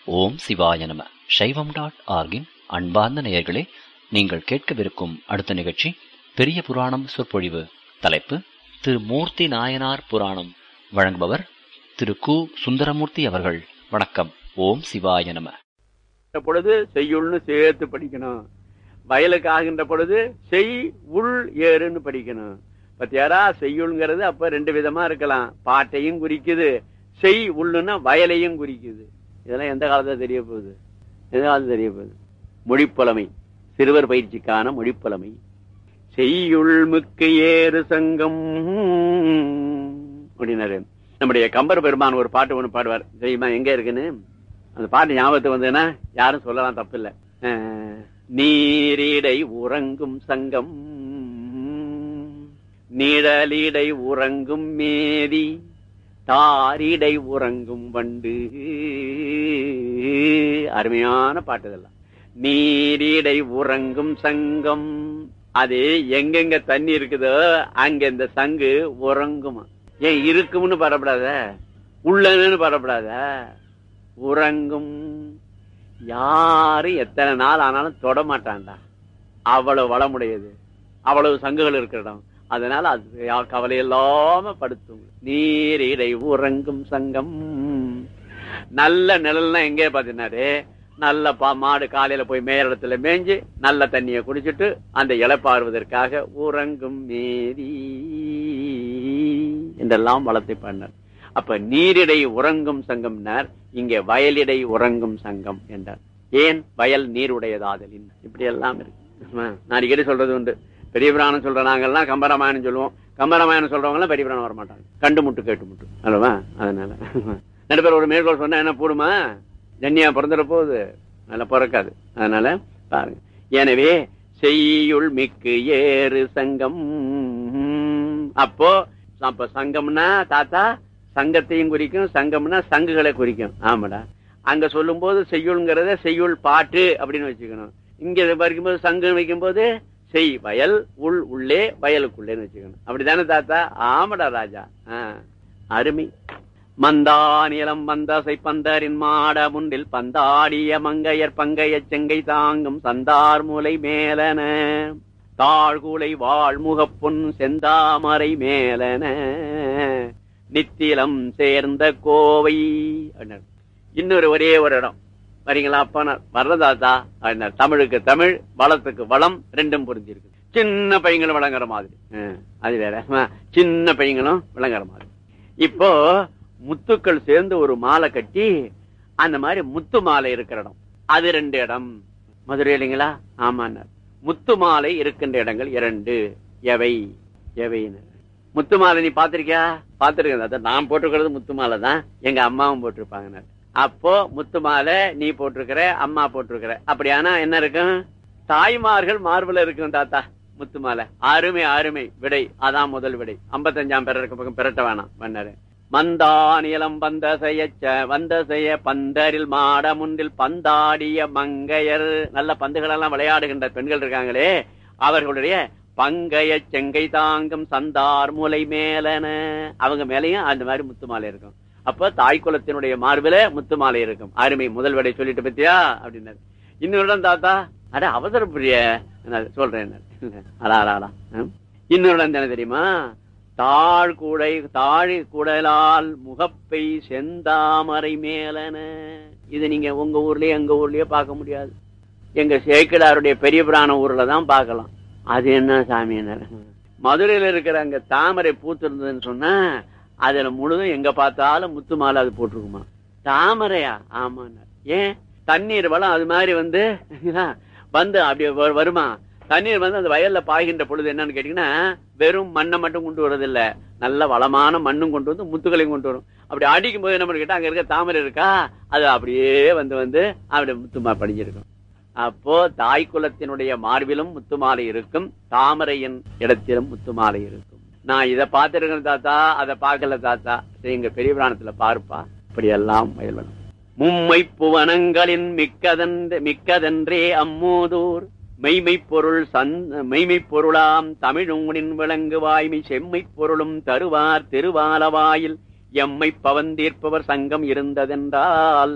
ஓம் சிவாய நம சைவம் டாட் ஆர்கின் அன்பார்ந்த நேயர்களே நீங்கள் கேட்கவிருக்கும் அடுத்த நிகழ்ச்சி பெரிய புராணம் சொற்பொழிவு தலைப்பு திரு மூர்த்தி நாயனார் புராணம் வழங்குபவர் திரு கு சுந்தரமூர்த்தி அவர்கள் வணக்கம் ஓம் சிவாய நம பொழுது செய்யுள்னு சேர்த்து படிக்கணும் வயலுக்கு ஆகின்ற பொழுது செய் உள் ஏறுன்னு படிக்கணும் பத்தியாரா செய்யுள்ங்கிறது அப்ப ரெண்டு விதமா இருக்கலாம் பாட்டையும் குறிக்குது செய் உள்ளுன்னா வயலையும் குறிக்குது இதெல்லாம் எந்த காலத்துல தெரிய போகுது எந்த காலத்துல தெரிய போகுது மொழிப்புலமை சிறுவர் பயிற்சிக்கான மொழிப்புலமை செய்யுள் மிக்கு ஏறு சங்கம் அப்படின்னாரு நம்முடைய கம்பர் பெருமான் ஒரு பாட்டு ஒண்ணு பாடுவார் தெரியுமா எங்க இருக்குன்னு அந்த பாட்டு ஞாபகத்துக்கு வந்ததுன்னா யாரும் சொல்லலாம் தப்பு இல்ல நீரிடை உறங்கும் சங்கம் நிழலிடை உறங்கும் மேதி தாரிடை உறங்கும் வண்டு அருமையான பாட்டு இதெல்லாம் நீரிடை உறங்கும் சங்கம் அது எங்கெங்க தண்ணி இருக்குதோ அங்க இந்த சங்கு உறங்குமா ஏன் இருக்கும்னு பரப்படாத உள்ளன்னு பரப்படாத உறங்கும் யாரும் எத்தனை நாள் ஆனாலும் தொட மாட்டான்டா அவ்வளவு வளமுடையது அவ்வளவு சங்குகள் இருக்கிற இடம் அதனால அது கவலை இல்லாம படுத்தும் நீரிடை உறங்கும் சங்கம் நல்ல நிழல்னா எங்கே பாத்தீங்கன்னாரு நல்ல பா மாடு காலையில போய் மேயற இடத்துல மேய்ஞ்சு நல்ல தண்ணியை குடிச்சிட்டு அந்த இழப்பாறுவதற்காக உறங்கும் மேரி என்றெல்லாம் வளர்த்தை பண்ணார் அப்ப நீரிடை உறங்கும் சங்கம்னார் இங்கே வயலிடை உறங்கும் சங்கம் என்றார் ஏன் வயல் நீருடையதாதலின் இப்படி எல்லாம் இருக்கு நான் அடிக்கடி சொல்றது உண்டு பெரிய பிராணம் சொல்ற நாங்கெல்லாம் கம்பராமாயணம் சொல்லுவோம் கம்பராமாயணம் சொல்றவங்க எல்லாம் பெரிய பிராணம் வர மாட்டாங்க கண்டு முட்டு கேட்டு முட்டு அல்லவா அதனால நடுப்பேர் ஒரு மேற்கோள் சொன்னா என்ன போடுமா ஜன்னியா பிறந்துட போகுது அதனால பிறக்காது அதனால பாருங்க எனவே செய்யுள் மிக்கு ஏறு சங்கம் அப்போ அப்ப சங்கம்னா தாத்தா சங்கத்தையும் குறிக்கும் சங்கம்னா சங்குகளை குறிக்கும் ஆமாடா அங்க சொல்லும் போது செய்யுள்ங்கிறத செய்யுள் பாட்டு அப்படின்னு வச்சுக்கணும் இங்க படிக்கும்போது சங்கு வைக்கும் போது செய் வயல் உள் உள்ளே வயலுக்குள்ளேன்னு வச்சுக்கணும் அப்படித்தானே தாத்தா ஆமாடா ராஜா ஆஹ் அருமை மந்தா நிலம் மந்தசை பந்தரின் மாட முண்டில் பந்தாடிய மங்கையர் பங்கைய செங்கை தாங்கும் சந்தார் மூலை மேலன தாழ்கூலை வாழ்முகப்பொன் செந்தாமரை மேலன நித்திலம் சேர்ந்த கோவை இன்னொரு ஒரே ஒரு இடம் வரீங்களா அப்பா வர்றதாத்தா அப்படின்னார் தமிழுக்கு தமிழ் வளத்துக்கு வளம் ரெண்டும் புரிஞ்சிருக்கு சின்ன பையங்களும் விளங்குற மாதிரி அது வேற சின்ன பையங்களும் விளங்குற மாதிரி இப்போ முத்துக்கள் சேர்ந்து ஒரு மாலை கட்டி அந்த மாதிரி முத்து மாலை இருக்கிற இடம் அது ரெண்டு இடம் மதுரை இல்லைங்களா ஆமாண்ணார் முத்து மாலை இருக்கின்ற இடங்கள் இரண்டு எவை எவைன்னு முத்து மாலை நீ பாத்திருக்கியா பாத்திருக்க நான் போட்டிருக்கிறது முத்து மாலை தான் எங்க அம்மாவும் போட்டிருப்பாங்க அப்போ முத்து மாலை நீ போட்டிருக்கிற அம்மா போட்டிருக்கிற அப்படியானா என்ன இருக்கும் தாய்மார்கள் மார்பில் இருக்கும் தாத்தா முத்து மாலை அருமை அருமை விடை அதான் முதல் விடை ஐம்பத்தஞ்சாம் பிறருக்கு பக்கம் பிறட்ட வேணாம் பண்ணாரு மந்தா நிலம் வந்த செய்ய வந்த செய்ய பந்தரில் மாட முன்றில் பந்தாடிய மங்கையர் நல்ல பந்துகள் எல்லாம் விளையாடுகின்ற பெண்கள் இருக்காங்களே அவர்களுடைய பங்கைய செங்கை தாங்கும் சந்தார் மூலை மேலன அவங்க மேலையும் அந்த மாதிரி முத்து மாலை இருக்கும் அப்ப தாய் குலத்தினுடைய மார்பில முத்து மாலை இருக்கும் அருமை முதல் விடை சொல்லிட்டு பத்தியா அப்படின்னாரு இன்னொரு தாத்தா அட அவசர புரிய சொல்றேன் அடா அடா இன்னொரு என்ன தெரியுமா தாழ் கூடை தாழ் குடலால் முகப்பை செந்தாமரை மேலன இது நீங்க உங்க ஊர்லயே எங்க ஊர்லயே பார்க்க முடியாது எங்க சேக்கிடாருடைய பெரிய புராண ஊர்ல தான் பார்க்கலாம் அது என்ன சாமி மதுரையில இருக்கிற அங்க தாமரை பூத்திருந்ததுன்னு சொன்னா அதுல முழுதும் எங்க பார்த்தாலும் முத்து மாலை அது போட்டிருக்குமா தாமரையா ஆமா ஏன் தண்ணீர் வளம் அது மாதிரி வந்து வந்து அப்படி வருமா தண்ணீர் வந்து அந்த வயல்ல பாய்கின்ற பொழுது என்னன்னு கேட்டீங்கன்னா வெறும் மண்ணை மட்டும் கொண்டு வரதில்ல நல்ல வளமான மண்ணும் கொண்டு வந்து முத்துக்களையும் கொண்டு வரும் அப்படி அடிக்கும் போது என்ன கேட்டா அங்க இருக்க தாமரை இருக்கா அது அப்படியே வந்து வந்து அப்படி முத்துமா படிஞ்சிருக்கும் அப்போ தாய் குலத்தினுடைய மார்பிலும் முத்துமாலை இருக்கும் தாமரையின் இடத்திலும் முத்துமாலை இருக்கும் நான் இதை பார்த்திருக்கேன் தாத்தா அதை பார்க்கல தாத்தா எங்க பெரிய பிராணத்துல பார்ப்பா இப்படி எல்லாம் வயல்வனம் மும்மை புவனங்களின் மிக்கதென்று மிக்கதென்றே அம்மூதூர் மெய்மை பொருள் சந்த மெய்மை பொருளாம் தமிழுங்களின் விளங்கு வாய்மை செம்மை பொருளும் தருவார் திருவாலவாயில் எம்மை பவந்தீர்ப்பவர் சங்கம் இருந்ததென்றால்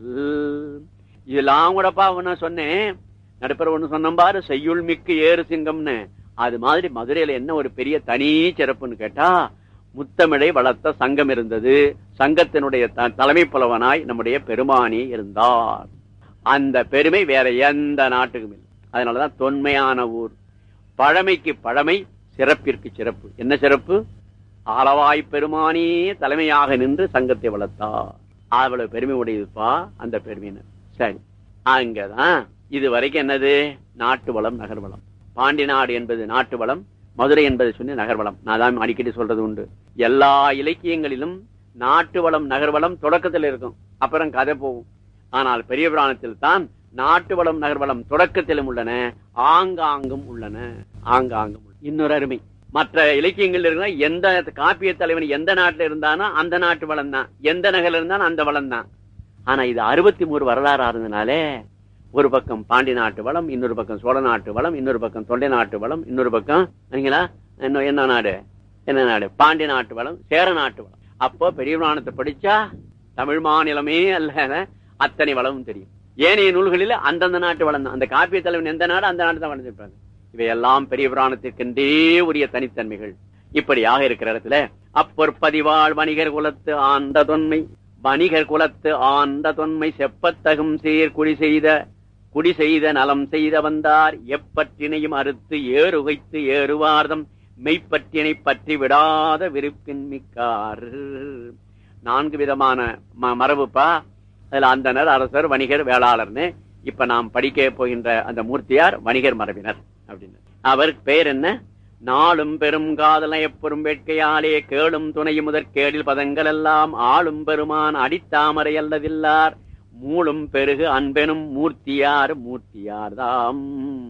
இதெல்லாம் கூடப்பா நான் சொன்னேன் நடுப்பர் ஒண்ணு சொன்னேன் பாரு செய்யுள் மிக்கு ஏறு சிங்கம்னு அது மாதிரி மதுரையில என்ன ஒரு பெரிய தனி சிறப்புன்னு கேட்டா முத்தமிழை வளர்த்த சங்கம் இருந்தது சங்கத்தினுடைய த- தலைமை புலவனாய் நம்முடைய பெருமானி இருந்தார் அந்த பெருமை வேற எந்த நாட்டுக்கும் இல்லை அதனாலதான் தொன்மையான ஊர் பழமைக்கு பழமை சிறப்பிற்கு சிறப்பு என்ன சிறப்பு ஆளவாய் பெருமானே தலைமையாக நின்று சங்கத்தை வளர்த்தார் அவ்வளவு பெருமை உடையதுப்பா அந்த பெருமையினர் சரி அங்கதான் இது வரைக்கும் என்னது நாட்டு வளம் நகர் வளம் பாண்டி நாடு என்பது நாட்டு வளம் மதுரை என்பது சொன்ன நகர்வளம் நான் தான் அடிக்கடி சொல்றது உண்டு எல்லா இலக்கியங்களிலும் நாட்டு வளம் நகர்வளம் தொடக்கத்தில் இருக்கும் அப்புறம் கதை போகும் ஆனால் பெரிய புராணத்தில் தான் நாட்டு வளம் நகர்வளம் தொடக்கத்திலும் உள்ளன ஆங்காங்கும் உள்ளன ஆங்காங்கும் உள்ளன. இன்னொரு அருமை மற்ற இலக்கியங்கள் இருக்கிற எந்த காப்பிய தலைவன் எந்த நாட்டுல இருந்தானோ அந்த நாட்டு வளம் தான் எந்த நகர்ல இருந்தாலும் அந்த வளம் தான் ஆனா இது அறுபத்தி மூணு வரலாறா இருந்தனாலே ஒரு பக்கம் பாண்டி நாட்டு வளம் இன்னொரு பக்கம் சோழ நாட்டு வளம் இன்னொரு பக்கம் தொண்டை நாட்டு வளம் இன்னொரு பக்கம் சரிங்களா இன்னும் என்ன நாடு என்ன நாடு பாண்டி நாட்டு வளம் சேர நாட்டு வளம் அப்போ பெரிய புராணத்தை படிச்சா தமிழ் மாநிலமே அல்ல அத்தனை வளமும் தெரியும் ஏனைய நூல்களில் அந்தந்த நாட்டு வளம் தான் அந்த காப்பிய தலைவன் எந்த நாடு அந்த நாடு தான் வளர்ந்துருப்பாங்க இவையெல்லாம் பெரிய புராணத்திற்கென்றே உரிய தனித்தன்மைகள் இப்படியாக இருக்கிற இடத்துல அப்பொற்பதிவாள் வணிகர் குலத்து ஆண்ட தொன்மை வணிகர் குலத்து ஆண்ட தொன்மை செப்பத்தகும் சீர் குடி செய்த குடி செய்த நலம் செய்த வந்தார் எப்பற்றினையும் அறுத்து ஏறுகைத்து ஏறுவார்தம் மெய்ப்பற்றினை பற்றி விடாத விருப்பின் மிக்கார் நான்கு விதமான ம- மரபுப்பா அதுல அந்தனர் அரசர் வணிகர் வேளாளர்னு இப்ப நாம் படிக்க போகின்ற அந்த மூர்த்தியார் வணிகர் மரபினர் அப்படின்னு அவர் பெயர் என்ன நாளும் பெரும் காதலை எப்பெரும் வேட்கையாலே கேளும் துணை முதற் கேடில் பதங்கள் எல்லாம் ஆளும் பெருமான் அடித்தாமரை அல்லதில்லார் மூளும் பெருகு அன்பெனும் மூர்த்தியார் மூர்த்தியார் தாம்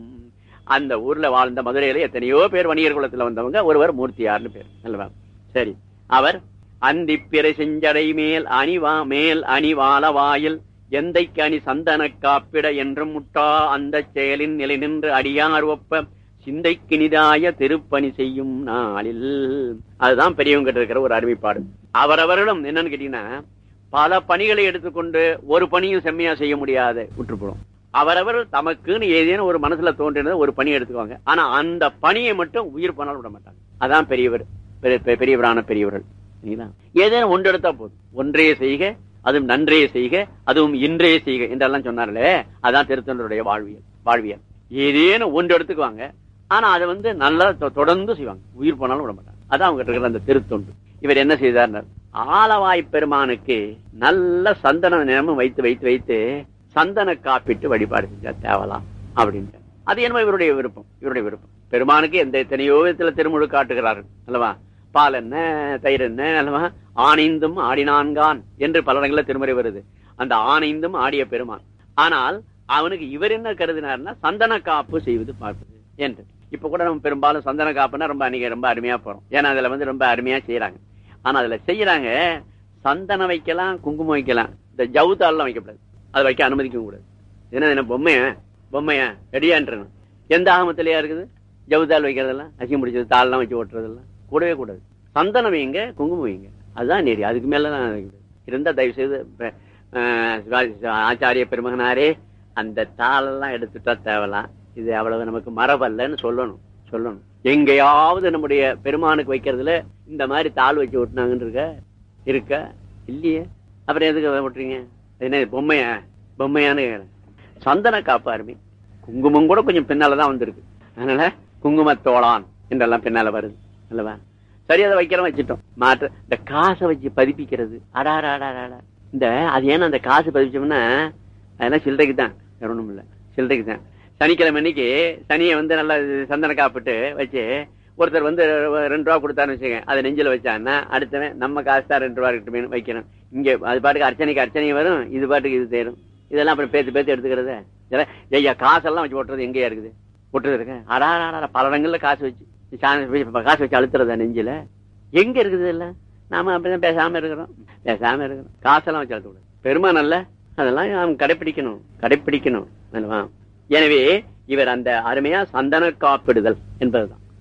அந்த ஊர்ல வாழ்ந்த மதுரையில எத்தனையோ பேர் வணிகர் குலத்துல வந்தவங்க ஒருவர் மூர்த்தியார்னு பேர் அல்லவா சரி அவர் அந்திப்பிறை செஞ்சடை மேல் அணிவா மேல் அணிவால வாயில் எந்தைக்கு அணி சந்தன காப்பிட என்றும் முட்டா அந்த செயலின் நிலை நின்று அடியார் ஒப்ப சிந்தைக்கினிதாய திருப்பணி செய்யும் நாளில் அதுதான் பெரியவங்க கிட்ட இருக்கிற ஒரு அறிவிப்பாடு அவரவர்களும் என்னன்னு கேட்டீங்கன்னா பல பணிகளை எடுத்துக்கொண்டு ஒரு பணியும் செம்மையா செய்ய முடியாது விட்டுப்படும் அவரவர் தமக்குன்னு ஏதேனும் ஒரு மனசுல தோன்றினதை ஒரு பணி எடுத்துக்குவாங்க ஆனா அந்த பணியை மட்டும் உயிர் பண்ணாலும் விட மாட்டாங்க அதான் பெரியவர் பெரிய- பெரிய- பெரியவரான பெரியவர்கள் சரிங்களா? ஏதேனும் ஒன்று எடுத்தா போதும் ஒன்றே செய்க அதுவும் நன்றே செய்க அதுவும் இன்றே செய்க என்றெல்லாம் சொன்னார்களே அதான் திருத்தொண்டருடைய வாழ்வியல் வாழ்வியல் ஏதேனும் ஒன்று எடுத்துக்குவாங்க ஆனா அதை வந்து நல்லா தொ- தொடர்ந்து செய்வாங்க உயிர் போனாலும் விட மாட்டாங்க அதான் அவங்க இருக்கிற அந்த திருத்தொண்டு இவர் என்ன செய்தார் ஆலவாய் பெருமானுக்கு நல்ல சந்தன நிறமும் வைத்து வைத்து வைத்து சந்தன காப்பிட்டு வழிபாடு செஞ்சா தேவலாம் அப்படின்ட்டு அது என்ன இவருடைய விருப்பம் இவருடைய விருப்பம் பெருமானுக்கு எந்த எத்தனையோ விதத்துல திருமுழு காட்டுகிறார்கள் அல்லவா பால் என்ன தயிர் என்ன அல்லவா ஆனைந்தும் ஆடினான்கான் என்று பல இடங்கள்ல திருமுறை வருது அந்த ஆனைந்தும் ஆடிய பெருமான் ஆனால் அவனுக்கு இவர் என்ன கருதினார்னா சந்தன காப்பு செய்வது பார்ப்பது என்று இப்ப கூட நம்ம பெரும்பாலும் சந்தன காப்புன்னா ரொம்ப அன்னைக்கு ரொம்ப அருமையா போறோம் ஏன்னா அதுல வந்து ரொம்ப அருமையா செய்யறாங்க ஆனா அதுல செய்யறாங்க சந்தனம் வைக்கலாம் குங்குமம் வைக்கலாம் இந்த ஜவுத்தாள்லாம் வைக்கக்கூடாது அதை வைக்க அனுமதிக்க கூடாது என்ன என்ன பொம்மைய பொம்மைய ரெடியான்றணும் எந்த ஆகமத்திலயா இருக்குது ஜவுதால் வைக்கிறதெல்லாம் அசியம் பிடிச்சது தாள்லாம் வச்சு ஓட்டுறதெல்லாம் கூடவே கூடாது சந்தனம் வைங்க குங்குமம் வைங்க அதுதான் நெறி அதுக்கு மேலதான் இருக்குது இருந்தா தயவு செய்து இப்ப, ஆஹ், சிவாஜி ஆச்சாரிய பெருமகனாரே அந்த தாளெல்லாம் எடுத்துட்டா தேவலாம் இது அவ்வளவு நமக்கு மரபல்லன்னு சொல்லணும் சொல்லணும் எங்கேயாவது நம்முடைய பெருமானுக்கு வைக்கிறதுல இந்த மாதிரி தாள் வச்சு ஓட்டுனாங்கன்னு இருக்க இருக்க இல்லையே அப்புறம் எதுக்கு அதை ஓட்டுறீங்க அது என்ன பொம்மைய பொம்மையான சந்தன காப்பு அருமை குங்குமம் கூட கொஞ்சம் பின்னாலதான் வந்திருக்கு அதனால குங்குமத்தோளான் என்றெல்லாம் பின்னால வருது அல்லவா சரி அதை வைக்கிறோம் வச்சுட்டோம் மாற்ற இந்த காசை வச்சு பதிப்பிக்கிறது அடாடா அடாடா இந்த அது ஏன்னா அந்த காசு பதிப்பிச்சோம்னா அதெல்லாம் சில்லறைக்கு தான் வேற ஒண்ணும் இல்ல சில்லறைக்கு தான் சனிக்கிழமை அன்னைக்கு சனியை வந்து நல்லா சந்தன காப்பிட்டு வச்சு ஒருத்தர் வந்து ரெண்டு ரூபா கொடுத்தாருன்னு வச்சுங்க அதை நெஞ்சில வச்சான்னா அடுத்தவன் நம்ம காசு தான் ரெண்டு ரூபா இருக்கட்டும் வைக்கணும் இங்க அது பாட்டுக்கு அர்ச்சனைக்கு அர்ச்சனை வரும் இது பாட்டுக்கு இது தேரும் இதெல்லாம் அப்புறம் பேத்து பேத்து எடுத்துக்கிறது இதெல்லாம் ஐயா காசெல்லாம் வச்சு ஓட்டுறது எங்கேயா இருக்குது ஓட்டுறது இருக்கு அடா அடா பல இடங்கள்ல காசு வச்சு சா- காசு வச்சு அழுத்துறதா நெஞ்சில எங்க இருக்குது இல்ல நாம அப்படிதான் பேசாம இருக்கிறோம் பேசாம இருக்கிறோம் காசெல்லாம் வச்சு அழுத்த கூடாது பெருமான் அல்ல அதெல்லாம் நாம் கடைப்பிடிக்கணும் கடைப்பிடிக்கணும் அல்லவா? எனவே இவர் அந்த அருமையா சந்தன காப்பிடுதல் என்பதுதான்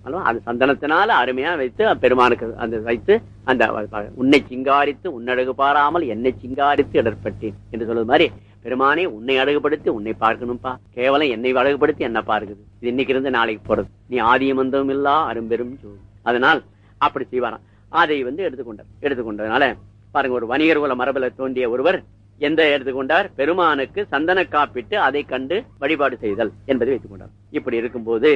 அல்லவா? அது சந்தனத்தினால அருமையா வைத்து பெருமானுக்கு அந்த வைத்து அந்த உன்னை சிங்காரித்து உன்னழகு பாராமல் என்னை சிங்காரித்து இடர்பட்டேன் என்று சொல்றது மாதிரி பெருமானே உன்னை அழகுபடுத்தி உன்னை பார்க்கணும்பா கேவலம் என்னை அழகுபடுத்தி என்ன பார்க்குது இது இன்னைக்கு இருந்து நாளைக்கு போறது நீ ஆதியமந்தம் இல்லா அரும்பெரும் ஜோதி அதனால் அப்படி செய்வாராம் அதை வந்து எடுத்துக்கொண்டார் எடுத்துக்கொண்டதுனால பாருங்க ஒரு வணிகர் குல மரபில தோன்றிய ஒருவர் எந்த எடுத்துக்கொண்டார் பெருமானுக்கு சந்தன காப்பிட்டு அதை கண்டு வழிபாடு செய்தல் என்பதை வைத்துக் கொண்டார் இப்படி இருக்கும்போது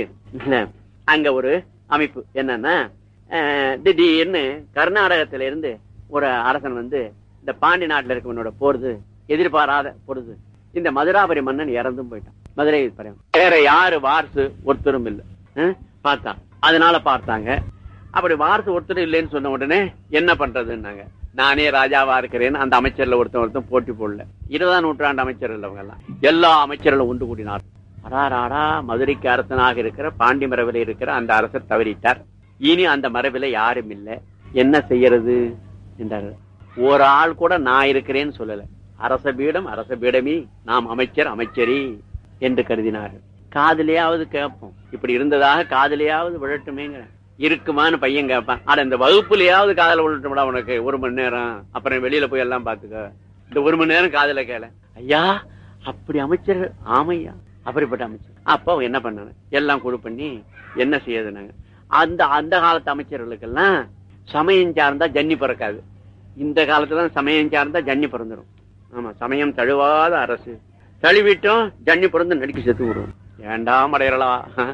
அங்க ஒரு அமைப்பு என்னன்னா அஹ், திடீர்னு கர்நாடகத்தில இருந்து ஒரு அரசன் வந்து இந்த பாண்டி நாட்டுல இருக்கவனோட போறது எதிர்பாராத பொழுது இந்த மதுராபுரி மன்னன் இறந்தும் போயிட்டான் மதுரை பறையன். வேற யாரு வாரிசு ஒருத்தரும் இல்ல அஹ், பார்த்தான் அதனால பார்த்தாங்க அப்படி வாரிசு ஒருத்தர் இல்லைன்னு சொன்ன உடனே என்ன பண்றதுன்னாங்க நானே ராஜாவா இருக்கிறேன்னு அந்த அமைச்சர்ல ஒருத்தன் ஒருத்தன் போட்டி போடல இருபதாம் நூற்றாண்டு அமைச்சர் இல்லவங்க எல்லாம் எல்லா அமைச்சர்களும் ஒன்று கூடினார் அடாராடா மதுரைக்கு அரசனாக இருக்கிற பாண்டி மரபில் இருக்கிற அந்த அரசர் தவறிட்டார் இனி அந்த மரபில யாரும் இல்லை என்ன செய்யறது என்றார் ஒரு ஆள் கூட நான் இருக்கிறேன்னு சொல்லல அரச பீடம் அரச பீடமே நாம் அமைச்சர் அமைச்சரி என்று கருதினார்கள் காதலியாவது கேட்போம் இப்படி இருந்ததாக காதலியாவது விழட்டுமேங்கிற இருக்குமான்னு பையன் கேட்பான் ஆனா இந்த வகுப்புலயாவது காதல விழட்டும்டா உனக்கு ஒரு மணி நேரம் அப்புறம் வெளியில போய் எல்லாம் பாத்துக்க இந்த ஒரு மணி நேரம் காதல கேள ஐயா அப்படி அமைச்சர் ஆமையா அப்படிப்பட்ட அமைச்சர் அப்ப அவன் என்ன பண்ணாங்க எல்லாம் குழு பண்ணி என்ன செய்யுதுனாங்க அந்த அந்த காலத்து அமைச்சர்களுக்கெல்லாம் சமயம் சார்ந்தா ஜன்னி பிறக்காது இந்த காலத்துல சமயம் சார்ந்தா ஜன்னி பிறந்துரும் ஆமா சமயம் தழுவாத அரசு தழுவிட்டோம் ஜன்னி பிறந்து நடிக்க செத்து விடுவோம் ஏண்டாம் அடையறலா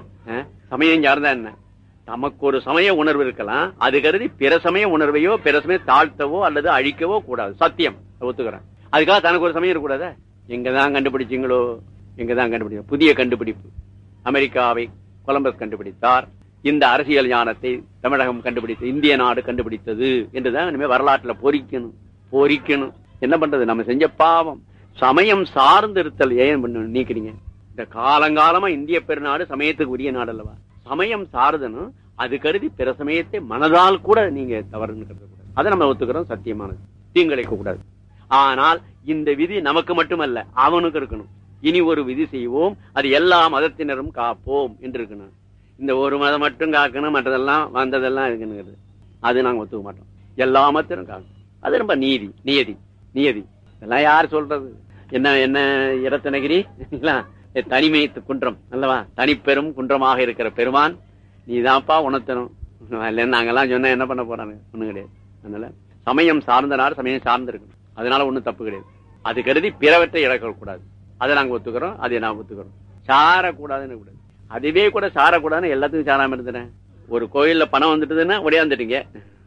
சமயம் சார்ந்தா என்ன நமக்கு ஒரு சமய உணர்வு இருக்கலாம் அது கருதி பிற சமய உணர்வையோ பிற சமயம் தாழ்த்தவோ அல்லது அழிக்கவோ கூடாது சத்தியம் ஒத்துக்கிறேன் அதுக்காக தனக்கு ஒரு சமயம் இருக்கக்கூடாது எங்கதான் கண்டுபிடிச்சீங்களோ எங்கதான் கண்டுபிடிச்சோம் புதிய கண்டுபிடிப்பு அமெரிக்காவை கொலம்பஸ் கண்டுபிடித்தார் இந்த அரசியல் ஞானத்தை தமிழகம் கண்டுபிடித்து இந்திய நாடு கண்டுபிடித்தது என்றுதான் இனிமே வரலாற்றுல பொறிக்கணும் பொறிக்கணும் என்ன பண்றது நம்ம செஞ்ச பாவம் சமயம் சார்ந்து இருத்தல் ஏன் பண்ண நீக்கிறீங்க இந்த காலங்காலமா இந்திய பெருநாடு சமயத்துக்கு உரிய நாடு அல்லவா சமயம் சார்துன்னு அது கருதி பிற சமயத்தை மனதால் கூட நீங்க தவறுன்னு கருதக்கூடாது அதை நம்ம ஒத்துக்கிறோம் சத்தியமானது தீங்கிழைக்க கூடாது ஆனால் இந்த விதி நமக்கு மட்டுமல்ல அவனுக்கு இருக்கணும் இனி ஒரு விதி செய்வோம் அது எல்லா மதத்தினரும் காப்போம் என்று இருக்கணும் இந்த ஒரு மதம் மட்டும் காக்கணும் மற்றதெல்லாம் வந்ததெல்லாம் இருக்குங்கிறது அது நாங்க ஒத்துக்க மாட்டோம் எல்லா மதத்தினரும் காக்கணும் அது ரொம்ப நீதி நியதி நியதி இதெல்லாம் யார் சொல்றது என்ன என்ன இரத்தனகிரி தனிமை குன்றம் அல்லவா தனிப்பெரும் குன்றமாக இருக்கிற பெருமான் நீதான்ப்பா உணர்த்தணும் இல்லைன்னு நாங்கெல்லாம் சொன்னா என்ன பண்ண போறாங்க ஒண்ணும் கிடையாது அதனால சமயம் சார்ந்த நாடு சமயம் சார்ந்து இருக்கணும் அதனால ஒண்ணும் தப்பு கிடையாது அது கருதி பிறவற்றை இழக்கக்கூடாது அதை நாங்க ஒத்துக்கிறோம் அதை நான் ஒத்துக்கிறோம் சாரக்கூடாதுன்னு கூடாது அதுவே கூட சாரக்கூடாதுன்னு எல்லாத்துக்கும் சாராம இருந்தேன் ஒரு கோயில்ல பணம் வந்துட்டுதுன்னா ஒடியாந்துட்டீங்க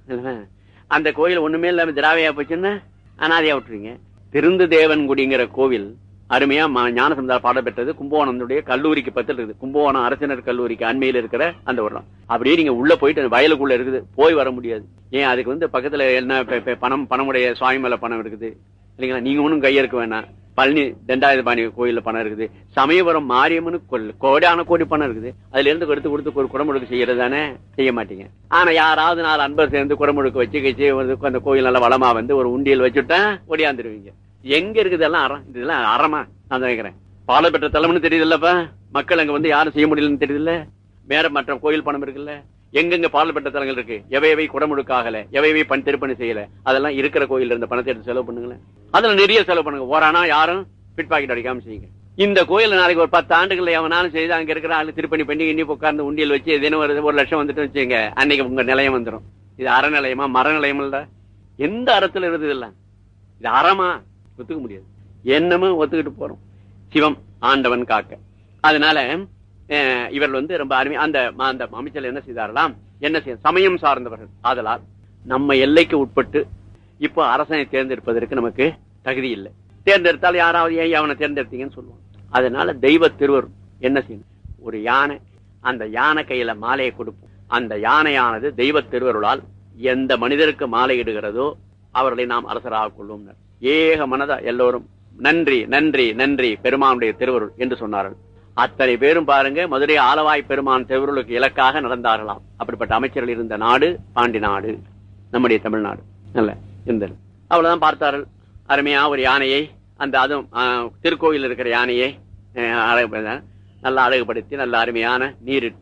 அந்த கோயில் ஒண்ணுமே இல்லாம திராவையா போச்சுன்னா அனாதையா விட்டுறீங்க திருந்து தேவன்குடிங்கிற கோவில் அருமையா ம- ஞானசமுதாய பாடம் பெற்றது கும்பகோணத்துடைய கல்லூரிக்கு பக்கத்துல இருக்குது கும்பகோணம் அரசினர் கல்லூரிக்கு அண்மையில் இருக்கிற அந்த ஒரு இடம். அப்படியே நீங்க உள்ள போயிட்டு அந்த வயலுக்குள்ள இருக்குது போய் வர முடியாது ஏன் அதுக்கு வந்து பக்கத்துல என்ன பெ- பெ- பணம் பணமுடைய சுவாமி மேல பணம் இருக்குது இல்லைங்களா நீங்க ஒண்ணும் கையெடுக்க வேணாம் பழனி தண்டாயுதபாணி கோயில்ல பணம் இருக்குது சமயபுரம் மாரியம்மனு கொல்- கோடான கோடி பணம் இருக்குது அதுல இருந்து எடுத்து கொடுத்து ஒரு குடமுழுக்கு செய்யறது தானே செய்ய மாட்டீங்க ஆனா யாராவது நாலு அன்பர் சேர்ந்து குடமுழுக்கு வச்சு கழிச்சு வந்து அந்த கோயில் நல்ல வளமா வந்து ஒரு உண்டியல் வச்சுட்டா ஒடியாந்துருவீங்க எங்க இருக்குது எல்லாம் அறம் இதெல்லாம் அறமா நான் தான் கேக்குறேன் பால பெற்ற தலைமுன்னு தெரியுதுல்லப்பா மக்கள் அங்க வந்து யாரும் செய்ய முடியலன்னு தெரியுதுல்ல வேற மற்ற கோயில் பணம் இருக்குல்ல எங்கெங்க பால் பெற்ற தலங்கள் இருக்கு எவை எவை குடமுழுக்கு ஆகல எவை எவை பண் திருப்பணி செய்யல அதெல்லாம் இருக்கிற கோயில்ல இருந்த பணத்தை எடுத்து செலவு பண்ணுங்களேன் அதுல நிறைய செலவு பண்ணுங்க ஓரானா யாரும் பிட் பாக்கெட் அடிக்காம செய்யுங்க இந்த கோயில் நாளைக்கு ஒரு பத்து ஆண்டுகள் எவனாலும் செய்து அங்க இருக்கிற ஆளு திருப்பணி பண்ணி இன்னி உட்கார்ந்து உண்டியல் வச்சு எதுன்னு ஒரு ஒரு லட்சம் வந்துட்டு வச்சுங்க அன்னைக்கு உங்க நிலையம் வந்துடும் இது அறநிலையமா மரநிலையம் இல்ல எந்த அறத்துல இருந்தது இல்ல இது அறமா ஒத்துக்க முடியாது என்னமும் ஒத்துக்கிட்டு போறோம் சிவம் ஆண்டவன் காக்க அதனால அஹ், இவர்கள் வந்து ரொம்ப அருமை அந்த அந்த அமைச்சர் என்ன செய்தாரலாம் என்ன செய்ய சமயம் சார்ந்தவர்கள் ஆதலால் நம்ம எல்லைக்கு உட்பட்டு இப்போ அரசனை தேர்ந்தெடுப்பதற்கு நமக்கு தகுதி இல்லை தேர்ந்தெடுத்தால் யாராவது ஏன் அவனை தேர்ந்தெடுத்தீங்கன்னு சொல்லுவாங்க அதனால தெய்வ திருவர் என்ன செய்யணும் ஒரு யானை அந்த யானை கையில மாலையை கொடுப்போம் அந்த யானையானது தெய்வ திருவருளால் எந்த மனிதருக்கு மாலை இடுகிறதோ அவர்களை நாம் அரசராக கொள்வோம் ஏக மனதா எல்லோரும் நன்றி நன்றி நன்றி பெருமானுடைய திருவருள் என்று சொன்னார்கள் அத்தனை பேரும் பாருங்க மதுரை ஆலவாய் பெருமான் திருவருளுக்கு இலக்காக நடந்தார்களாம் அப்படிப்பட்ட அமைச்சர்கள் இருந்த நாடு பாண்டி நாடு நம்முடைய தமிழ்நாடு நல்ல இருந்தது அவ்வளவுதான் பார்த்தார்கள் அருமையா ஒரு யானையை அந்த அதுவும் ஆஹ், திருக்கோயில் இருக்கிற யானையை ஆஹ், அழகு நல்லா அழகுபடுத்தி நல்ல அருமையான நீரிட்டு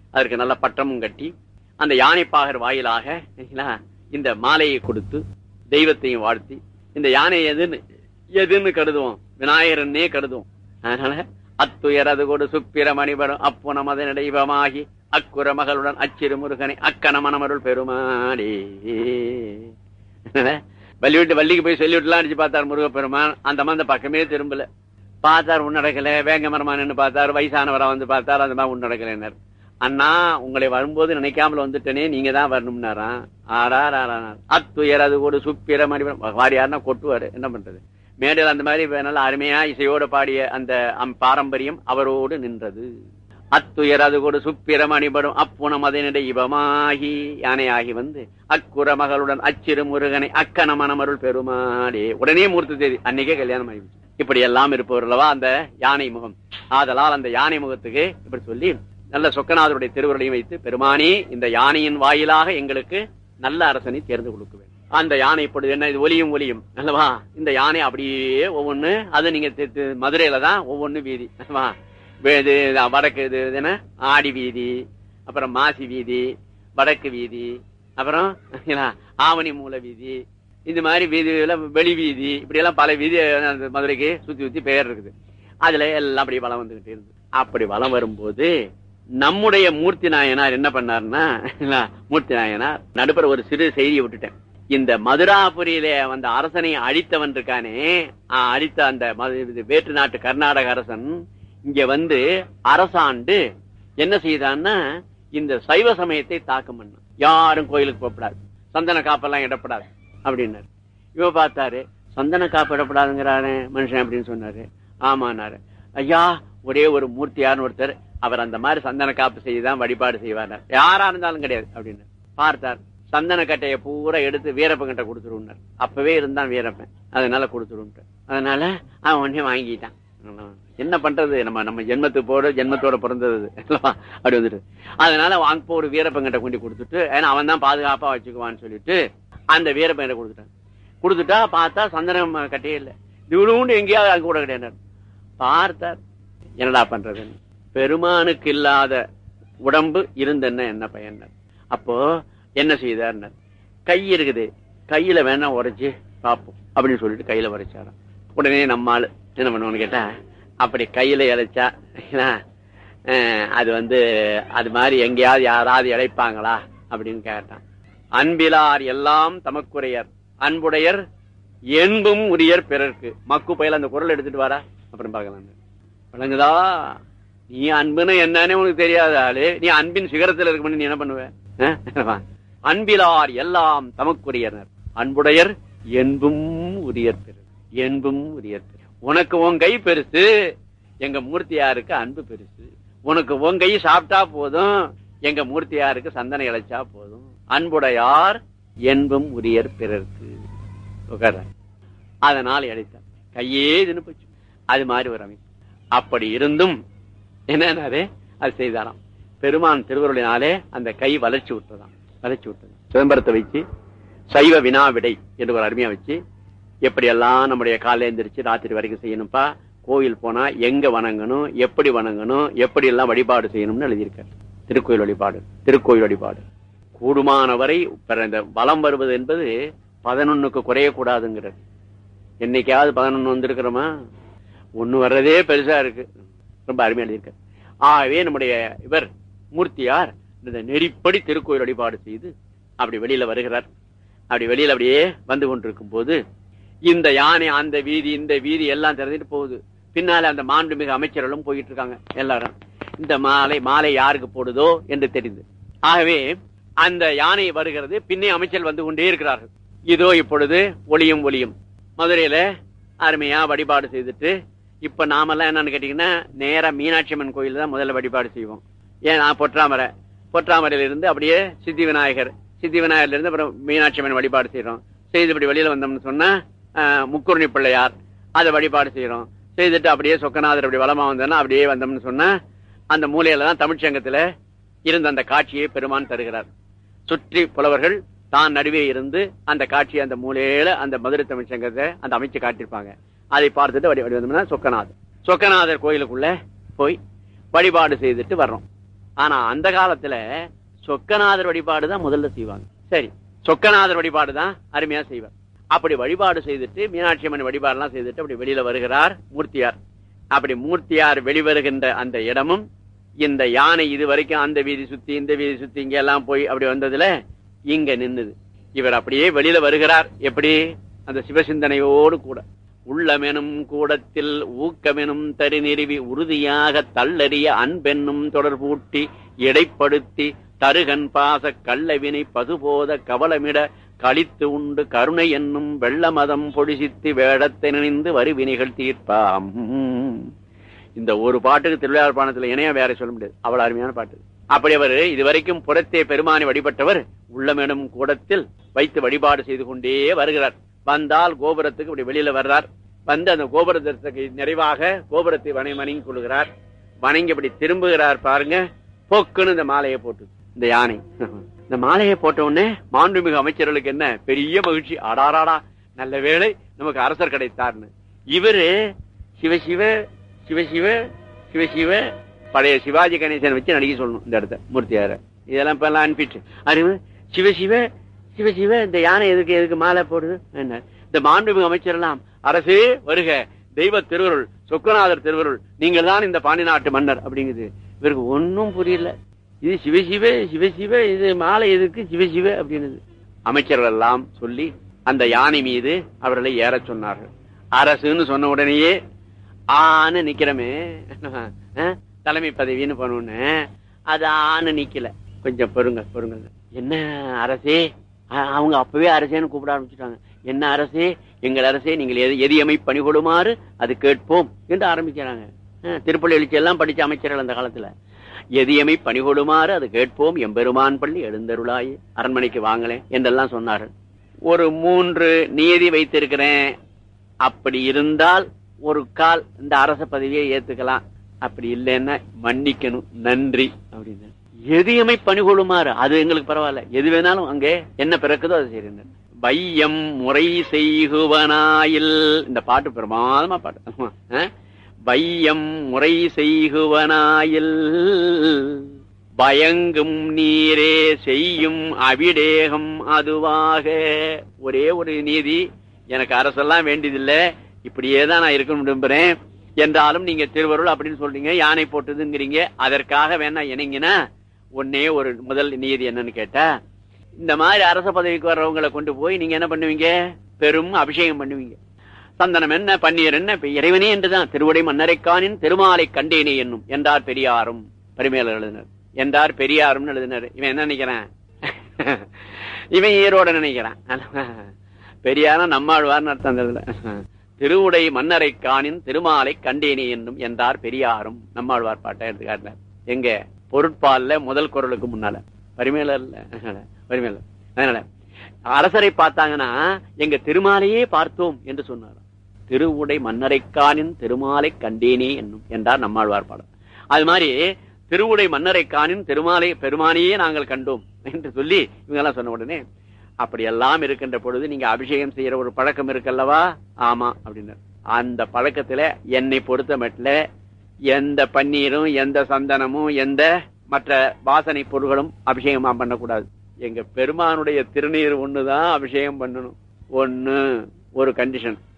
அதற்கு நல்ல பட்டமும் கட்டி அந்த யானைப்பாகர் வாயிலாக சரிங்களா, இந்த மாலையை கொடுத்து தெய்வத்தையும் வாழ்த்தி இந்த யானை எதுன்னு எதுன்னு கருதுவோம் விநாயகரன்னே கருதுவோம் அதனால அத்துயரது கொடு சுப்பிர மணிபரம் அப்புன மத நடைவமாகி அக்குற மகளுடன் அச்சிறு முருகனை அக்கன மணமருள் பெருமாடே வள்ளிவிட்டு வள்ளிக்கு போய் சொல்லிவிட்டுலாம் அடிச்சு பார்த்தார் முருகப்பெருமான் அந்த மாதிரி பக்கமே திரும்பல பார்த்தார் உன் நடக்கல வேங்க மரமானு பார்த்தார் வயசானவரா வந்து பார்த்தார் அந்த மாதிரி உன் நடக்கலைன்னார் அண்ணா உங்களை வரும்போது நினைக்காமல் வந்துட்டனே நீங்க தான் வரணும்னாராம் ஆறார் ஆறார் அத்துயர் அது ஒரு சுப்பிர மணி வாரியார்னா கொட்டுவாரு என்ன பண்றது மேடையில் அந்த மாதிரி நல்ல அருமையா இசையோடு பாடிய அந்த அம் பாரம்பரியம் அவரோடு நின்றது அத்துயர் அது கூட சுப்பிரம் அணிபடும் அப்புணம் அதனிடை இவமாகி யானையாகி வந்து அக்குற மகளுடன் அச்சிறு முருகனை அக்கன மணமருள் பெருமாடே உடனே மூர்த்தி தேதி அன்னைக்கே கல்யாணம் ஆகிடுச்சு இப்படி எல்லாம் இருப்பவர்களவா அந்த யானை முகம் ஆதலால் அந்த யானை முகத்துக்கு இப்படி சொல்லி நல்ல சொக்கநாதருடைய திருவுருளையும் வைத்து பெருமானே இந்த யானையின் வாயிலாக எங்களுக்கு நல்ல அரசனை தேர்ந்து கொடுக்க வேண்டும் அந்த யானை இப்பொழுது என்ன இது ஒலியும் ஒலியும் அல்லவா இந்த யானை அப்படியே ஒவ்வொன்னு அது நீங்க தி- தி- மதுரையில தான் ஒவ்வொன்னு வீதி அல்லவா வே- இது வடக்கு இது இது என்ன ஆடி வீதி அப்புறம் மாசி வீதி வடக்கு வீதி அப்புறம் என்ன, ஆவணி மூல வீதி இந்த மாதிரி வீதியில வெளி வீதி இப்படி எல்லாம் பல வீதி அந்த மதுரைக்கு சுத்தி சுத்தி பெயர் இருக்குது அதுல எல்லாம் அப்படி வளம் வந்துகிட்டு இருந்து அப்படி வளம் வரும்போது நம்முடைய மூர்த்தி நாயனார் என்ன பண்ணாருன்னா இல்ல, மூர்த்தி நாயனார் நடுப்புற ஒரு சிறு செய்தியை விட்டுட்டேன் இந்த மதுராபுரியில வந்த அரசனை அழித்தவன் இருக்கானே ஆ, அழித்த அந்த மது- இது வேற்று நாட்டு கர்நாடக அரசன் இங்க வந்து அரசாண்டு என்ன செய்தான்னா இந்த சைவ சமயத்தை தாக்கம் பண்ணான் யாரும் கோயிலுக்கு போகப்படாது சந்தன காப்பெல்லாம் இடப்படாது அப்படின்னாரு இவ பார்த்தாரு சந்தன காப்பு இடப்படாதுங்கிறாரு மனுஷன் அப்படின்னு சொன்னாரு ஆமானாரு ஐயா ஒரே ஒரு மூர்த்தியார்னு ஒருத்தர் அவர் அந்த மாதிரி சந்தன காப்பு செய்துதான் வழிபாடு செய்வார் யாரா இருந்தாலும் கிடையாது அப்படின்னு பார்த்தார் சந்தன கட்டையை பூரா எடுத்து வீரப்பன் கிட்ட கொடுத்துருவார் அப்பவே இருந்தான் வீரப்பன் அதனால கொடுத்துருன்ட்டு அதனால அவன் உடனே வாங்கிட்டான் என்ன பண்றது நம்ம நம்ம ஜென்மத்துக்கு போட ஜென்மத்தோட பிறந்தது அல்லவா? அப்படி வந்துட்டு அதனால வாங்க போ ஒரு வீரப்பன் கிட்ட கொண்டு கொடுத்துட்டு ஏன்னா அவன் தான் பாதுகாப்பா வச்சுக்குவான்னு சொல்லிட்டு அந்த வீரப்பன் கிட்ட கொடுத்துட்டான் கொடுத்துட்டா பார்த்தா சந்தனம் கட்டையே இல்லை இவ்வளவு எங்கேயாவது அங்க கூட கிடையாது பார்த்தார் என்னடா பண்றதுன்னு பெருமானுக்கு இல்லாத உடம்பு இருந்தென்ன என்ன பயன் அப்போ என்ன செய்தார் கை இருக்குது கையில வேணா உரைச்சு பார்ப்போம் அப்படின்னு சொல்லிட்டு கையில உரைச்சாராம் உடனே நம்ம ஆளு என்ன பண்ணுவோம்னு கேட்டா அப்படி கையில இழைச்சா என்ன, அஹ், அது வந்து அது மாதிரி எங்கேயாவது யாராவது இழைப்பாங்களா அப்படின்னு கேட்டான் அன்பிலார் எல்லாம் தமக்குரையர் அன்புடையர் என்பும் உரியர் பிறர்க்கு மக்கு பயில அந்த குரல் எடுத்துட்டு வாரா அப்புறம் பார்க்கலாம் விளங்குதா நீ அன்புன்னு என்னன்னு உனக்கு தெரியாத ஆளு நீ அன்பின் சிகரத்தில் இருக்க நீ என்ன பண்ணுவ அஹ்? அன்பிலார் எல்லாம் தமக்குரியனர் அன்புடையர் என்பும் உரியர் பெரு என்பும் உரியர் பெரு உனக்கு உன் கை பெருசு எங்க மூர்த்தியாருக்கு அன்பு பெருசு உனக்கு உன் கை சாப்பிட்டா போதும் எங்க மூர்த்தியாருக்கு சந்தன இழைச்சா போதும் அன்புடையார் என்பும் உரியர் பிறர்க்கு உட்கார்ற அதனால் இழைத்தார் கையே இதுன்னு போச்சு அது மாதிரி ஒரு அமைப்பு அப்படி இருந்தும் என்னன்னாரு அது செய்தாராம் பெருமான் திருவருளினாலே அந்த கை வளர்ச்சி விட்டதாம் வளர்ச்சி விட்டது சிதம்பரத்தை வச்சு சைவ வினா விடை என்று ஒரு அருமையா வச்சு எப்படி எல்லாம் நம்முடைய காலையில எந்திரிச்சு ராத்திரி வரைக்கும் செய்யணும்ப்பா கோயில் போனா எங்க வணங்கணும் எப்படி வணங்கணும் எப்படி எல்லாம் வழிபாடு செய்யணும்னு எழுதியிருக்காரு திருக்கோயில் வழிபாடு திருக்கோயில் வழிபாடு கூடுமானவரை பிற இந்த வலம் வருவது என்பது பதினொன்னுக்கு குறையக்கூடாதுங்கிறது என்னைக்காவது பதினொன்னு வந்திருக்கிறோமா ஒண்ணு வர்றதே பெருசா இருக்கு ரொம்ப அருமையா எழுதியிருக்காரு ஆகவே நம்முடைய இவர் மூர்த்தியார் இந்த நெறிப்படி திருக்கோயில் வழிபாடு செய்து அப்படி வெளியில வருகிறார் அப்படி வெளியில அப்படியே வந்து கொண்டிருக்கும் போது இந்த யானை அந்த வீதி இந்த வீதி எல்லாம் திறந்துட்டு போகுது பின்னால அந்த மாண்புமிகு அமைச்சர்களும் போயிட்டு இருக்காங்க எல்லாரும் இந்த மாலை மாலை யாருக்கு போடுதோ என்று தெரிந்து ஆகவே அந்த யானை வருகிறது பின்னே அமைச்சர் வந்து கொண்டே இருக்கிறார்கள் இதோ இப்பொழுது ஒளியும் ஒளியும் மதுரையில அருமையா வழிபாடு செய்துட்டு இப்ப நாமெல்லாம் என்னன்னு கேட்டீங்கன்னா நேரா மீனாட்சி அம்மன் கோயில் தான் முதல்ல வழிபாடு செய்வோம் ஏன் நான் பொற்றாமரை பொற்றாமரையில இருந்து அப்படியே சித்தி விநாயகர் சித்தி விநாயகர்ல இருந்து அப்புறம் மீனாட்சி அம்மன் வழிபாடு செய்யறோம் செய்து இப்படி வெளியில வந்தோம்னு சொன்னா ஆஹ், முக்குருணி பிள்ளையார் அதை வழிபாடு செய்யறோம் செய்துட்டு அப்படியே சொக்கநாதர் அப்படி வளமா வந்தோம்னா அப்படியே வந்தோம்னு சொன்னா அந்த மூலையில தான் தமிழ்ச்சங்கத்துல இருந்த அந்த காட்சியை பெருமான் தருகிறார் சுற்றி புலவர்கள் தான் நடுவே இருந்து அந்த காட்சியை அந்த மூலையில அந்த மதுரை தமிழ் சங்கத்தை அந்த அமைச்சு காட்டியிருப்பாங்க அதை பார்த்துட்டு வழி வழி வந்தோம்னா சொக்கநாதர் சொக்கநாதர் கோயிலுக்குள்ள போய் வழிபாடு செய்துட்டு வர்றோம் ஆனா அந்த காலத்துல சொக்கநாதர் வழிபாடு தான் முதல்ல செய்வாங்க சரி சொக்கநாதர் வழிபாடு தான் அருமையா செய்வார் அப்படி வழிபாடு செய்துட்டு மீனாட்சி அம்மன் வழிபாடு எல்லாம் செய்துட்டு அப்படி வெளியில வருகிறார் மூர்த்தியார் அப்படி மூர்த்தியார் வெளிவருகின்ற அந்த இடமும் இந்த யானை இது வரைக்கும் அந்த வீதி சுத்தி இந்த வீதி சுத்தி இங்க எல்லாம் போய் அப்படி வந்ததுல இங்க நின்னுது இவர் அப்படியே வெளியில வருகிறார் எப்படி அந்த சிவசிந்தனையோடு கூட உள்ளமெனும் கூடத்தில் ஊக்கமெனும் தருநிறுவி உறுதியாக தள்ளறிய அன்பென்னும் தொடர்பூட்டி இடைப்படுத்தி தருகன் பாச கள்ளவினை பதுபோத கவலமிட கழித்து உண்டு கருணை என்னும் வெள்ளமதம் பொடிசித்து வேடத்தை நினைந்து வருவினைகள் தீர்ப்பாம் இந்த ஒரு பாட்டுக்கு திருவிழாப்பாணத்துல இணையா வேற சொல்ல முடியாது அவ்வளவு அருமையான பாட்டு அப்படி அவர் இதுவரைக்கும் புறத்தே பெருமானை வழிபட்டவர் உள்ளமெனும் கூடத்தில் வைத்து வழிபாடு செய்து கொண்டே வருகிறார் வந்தால் கோபுரத்துக்கு இப்படி வெளியில வர்றார் வந்து அந்த கோபுரத்திற்கு நிறைவாக கோபுரத்தை வணங்கி வணங்கி கொள்கிறார் வணங்கி இப்படி திரும்புகிறார் பாருங்க பொக்குன்னு இந்த மாலையை போட்டு இந்த யானை இந்த மாலையை போட்ட உடனே மாண்புமிகு அமைச்சர்களுக்கு என்ன பெரிய மகிழ்ச்சி அடாராடா நல்ல வேளை நமக்கு அரசர் கிடைத்தார்னு இவரு சிவசிவ சிவசிவ சிவசிவ பழைய சிவாஜி கணேசன் வச்சு நடிக்க சொல்லணும் இந்த இடத்த மூர்த்தியார இதெல்லாம் இப்ப எல்லாம் அனுப்பிட்டு அறிவு சிவசிவ சிவசிவ இந்த யானை எதுக்கு எதுக்கு மாலை போடுது என்ன இந்த மாண்புமிகு அமைச்சர் எல்லாம் அரசே வருக தெய்வ திருவருள் சொக்கநாதர் திருவருள் நீங்கள் தான் இந்த பாண்டி நாட்டு மன்னர் அப்படிங்குது இவருக்கு ஒன்னும் புரியல இது சிவசிவ சிவசிவ இது மாலை எதுக்கு சிவசிவ அப்படின்னு அமைச்சர்கள் எல்லாம் சொல்லி அந்த யானை மீது அவர்களை ஏற சொன்னார்கள் அரசுன்னு சொன்ன உடனேயே ஆன்னு நிக்கிறமே அஹ், தலைமை பதவின்னு பண்ணோன்னு அது ஆன்னு நிக்கல கொஞ்சம் பொறுங்க பொறுங்க என்ன அரசே அ- அவங்க அப்பவே அரசேன்னு கூப்பிட ஆரம்பிச்சுட்டாங்க என்ன அரசே எங்கள் அரசே நீங்கள் எது எதியமை பணி கொடுமாறு அது கேட்போம் என்று ஆரம்பிக்கிறாங்க அஹ், திருப்பள்ளி எழுச்சி எல்லாம் படிச்ச அமைச்சர்கள் அந்த காலத்துல எதியமை பணி கொடுமாறு அது கேட்போம் எம்பெருமான் பள்ளி எழுந்தருளாய் அரண்மனைக்கு வாங்களேன் என்றெல்லாம் சொன்னார்கள் ஒரு மூன்று நியதி வைத்திருக்கிறேன் அப்படி இருந்தால் ஒரு கால் இந்த அரச பதவியை ஏத்துக்கலாம் அப்படி இல்லைன்னா மன்னிக்கணும் நன்றி அப்படின்னு எதியமை பணிகொள்ளுமாறு அது எங்களுக்கு பரவாயில்ல எது வேணாலும் அங்கே என்ன பிறக்குதோ அது சரி வையம் முறை செய்குவனாயில் இந்த பாட்டு பிரமாதமா பாட்டு அஹ்? வையம் முறை செய்குவனாயில் பயங்கும் நீரே செய்யும் அபிடேகம் அதுவாக ஒரே ஒரு நீதி எனக்கு அரசெல்லாம் வேண்டியதில்லை இப்படியே தான் நான் இருக்கணும் விரும்புறேன் என்றாலும் நீங்க திருவருள் அப்படின்னு சொல்றீங்க யானை போட்டதுங்கிறீங்க அதற்காக வேணா இணங்கினா ஒன்னே ஒரு முதல் நீதி என்னன்னு கேட்டா இந்த மாதிரி அரச பதவிக்கு வர்றவங்களை கொண்டு போய் நீங்க என்ன பண்ணுவீங்க பெரும் அபிஷேகம் பண்ணுவீங்க சந்தனம் என்ன பன்னீர் என்ன இப்ப இறைவனே என்றுதான் திருவுடை மன்னரைக்கானின் திருமாலை கண்டேனே என்னும் என்றார் பெரியாரும் பரிமேலர் எழுதினர் என்றார் பெரியாரும் எழுதினர் இவன் என்ன நினைக்கிறான் இவன் ஈரோட நினைக்கிறான் பெரியார நம்மாழ்வார்னு அர்த்தம் அந்த இதுல. திருவுடை மன்னரை காணின் திருமாலை கண்டேனே என்னும் என்றார் பெரியாரும் நம்மாழ்வார் பாட்டை எடுத்துக்காட்டினார் எங்க பொருட்பால்ல முதல் குரலுக்கு முன்னால பரிமேலர்ல பரிமேலர் அதனால அரசரை பார்த்தாங்கன்னா எங்க திருமாலையே பார்த்தோம் என்று சொன்னார் திருவுடை மன்னரைக்கானின் திருமாலை கண்டேனே என்னும் என்றார் நம்மாழ்வார் பாடல் அது மாதிரி திருவுடை மன்னரைக்கானின் திருமாலை பெருமானையே நாங்கள் கண்டோம் என்று சொல்லி இவங்கெல்லாம் சொன்ன உடனே அப்படி எல்லாம் இருக்கின்ற பொழுது நீங்க அபிஷேகம் செய்யற ஒரு பழக்கம் இருக்கல்லவா ஆமா அப்படின்னு அந்த பழக்கத்துல என்னை பொறுத்த மட்டில் எந்த பன்னீரும் எந்த சந்தனமும் எந்த மற்ற வாசனை பொருள்களும் அபிஷேகமா பண்ணக்கூடாது எங்க பெருமானுடைய திருநீர் ஒண்ணுதான் அபிஷேகம் பண்ணணும் ஒண்ணு ஒரு கண்டிஷன்